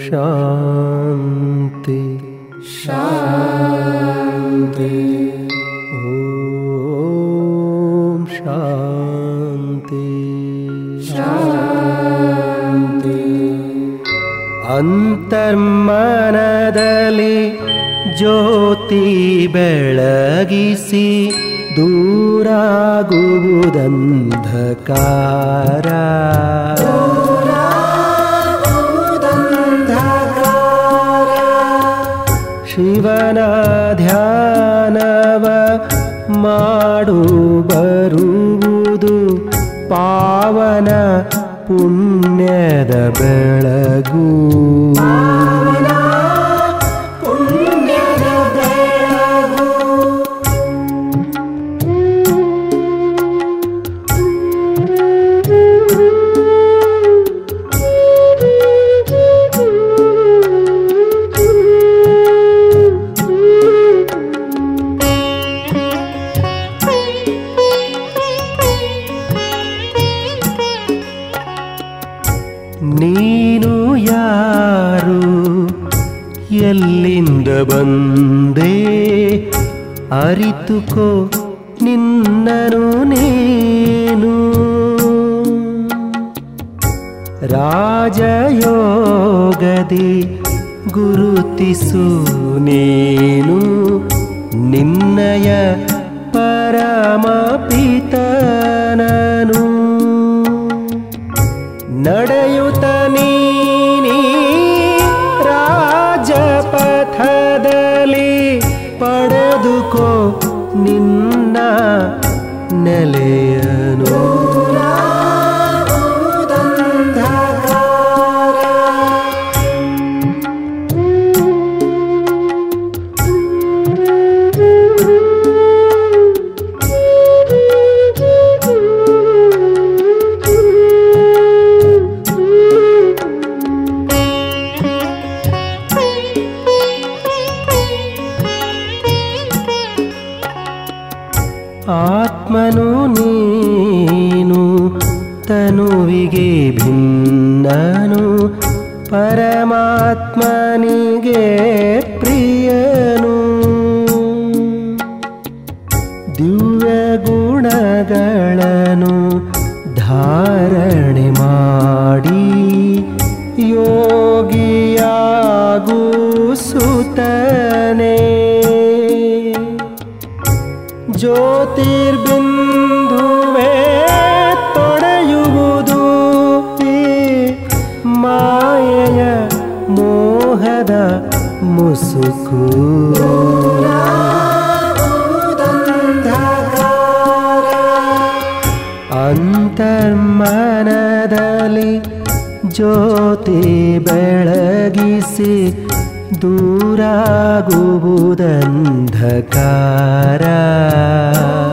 ಶಾಂತಿ ಶಾಂತಿ ಓಂ ಶಾಂತಿ ಶಾಂತಿ ಅಂತರ್ಮನದಲ್ಲಿ ಜ್ಯೋತಿ ಬೆಳಗಿಸಿ ದೂರಾಗುವುದಂಧಕಾರ ಶಿವನ ಧ್ಯಾನವ ಮಾಡು ಬರುವುದು ಪಾವನ ಪುಣ್ಯದ ಬೆಳಗು ನೀನು ಯಾರು ಎಲ್ಲಿಂದ ಬಂದೆ ಅರಿತುಕೋ ನಿನ್ನನು ನೀನು ರಾಜಯೋಗದಿ ಗುರುತಿಸು ನೀನು ನಿನ್ನಯ ಪರಮ ಪಿತನನು ನಡೆಯುತ್ತ ನೀನಿ ರಾಜಪಥದಲ್ಲಿ ಪಡೆದುಕೋ ನಿನ್ನ ನೆಲೆಯನು ಆತ್ಮನು ನೀನು ತನುವಿಗೆ ಭಿನ್ನನು ಪರಮಾತ್ಮನಿಗೆ ಪ್ರಿಯನು ದಿವ್ಯ ಗುಣಗಳನ್ನು ಧಾರಣೆ ಮಾಡಿ ಯೋಗಿಯಾಗೂ ಸುತನೇ ಜ್ಯೋತಿರ್ಬಿಂದುವೆ ತೊಡೆಯುವುದು ಈ ಮಾಯೆಯ ಮೋಹದ ಮುಸುಕು ಅಂತರ್ಮನದಲ್ಲಿ ಜ್ಯೋತಿ ಬೆಳಗಿಸಿ ದೂರಾಗುವುದಂಧಕಾರ